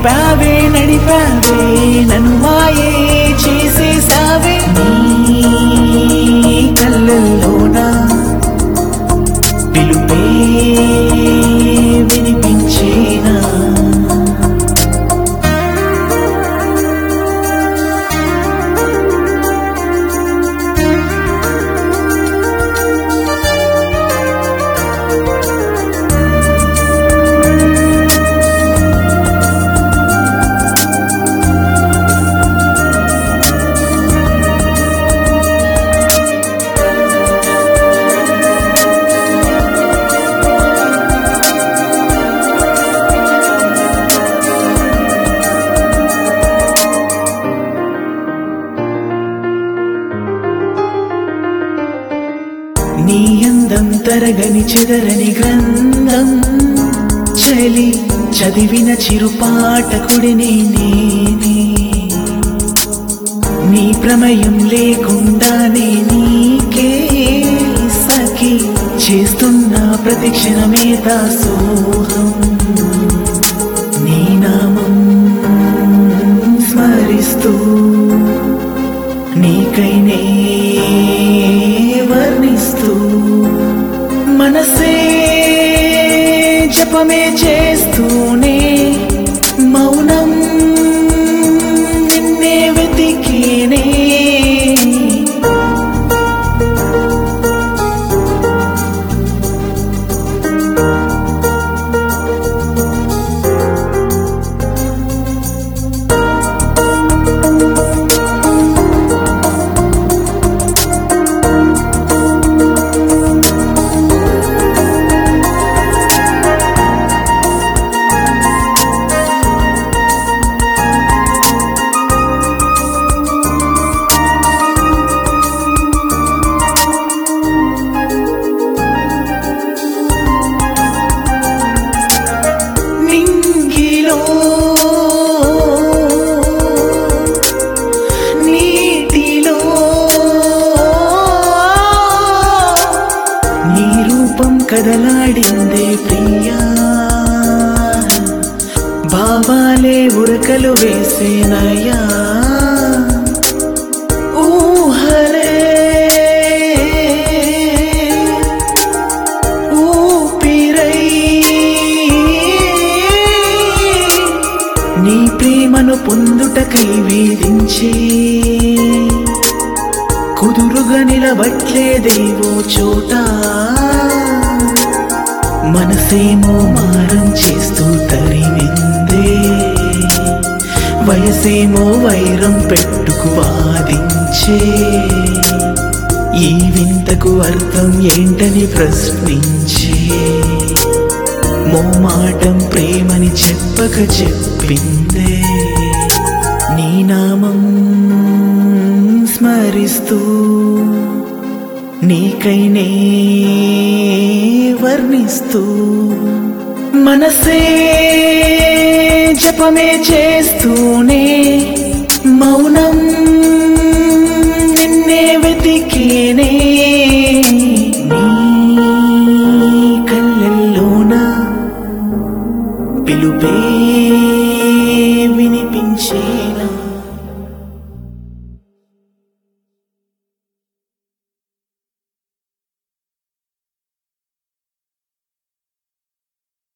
చూపావే నడిపావే నన్ను మాయే చేసేసావే నీ కళ్ళల్లోనా పిలుపే వినిపించేనా నీ అందం తరగని చెదరని గ్రంథం చలి చదివిన చిరుపాటకుడిని నేనే నీ ప్రమేయం లేకుండానే నీకే సఖి చేస్తున్న ప్రతి క్షణమే దాసోహం నీ నామం స్మరిస్తూ నీకైనే వర్ణిస్తూ మనసే జపమే చేస్తూనే మౌనం నిన్నే వెతికేనే నింగిలో నీటిలో నీ రూపం కదలాడిందే ప్రియా భావాలే ఉరకలు వేసేనయా ఊహలే ఊపిరై నీ ప్రేమను పొందుటకై వేధించే కుదురుగా నిలబట్లేదేవో చోట మనసేమో మారం చేస్తూ తరిమిందే వయసేమో వైరం పెట్టుకు వాదించే ఈ వింతకు అర్థం ఏంటని ప్రశ్నించే మోమాటం ప్రేమని చెప్పక చెప్పిందే నీ నామం స్మరిస్తూ నీకైనే వర్ణిస్తూ మనసే జపమే చేస్తూనే మౌనం నిన్నే వెతికేనే నీ కళ్ళల్లోన పిలుపే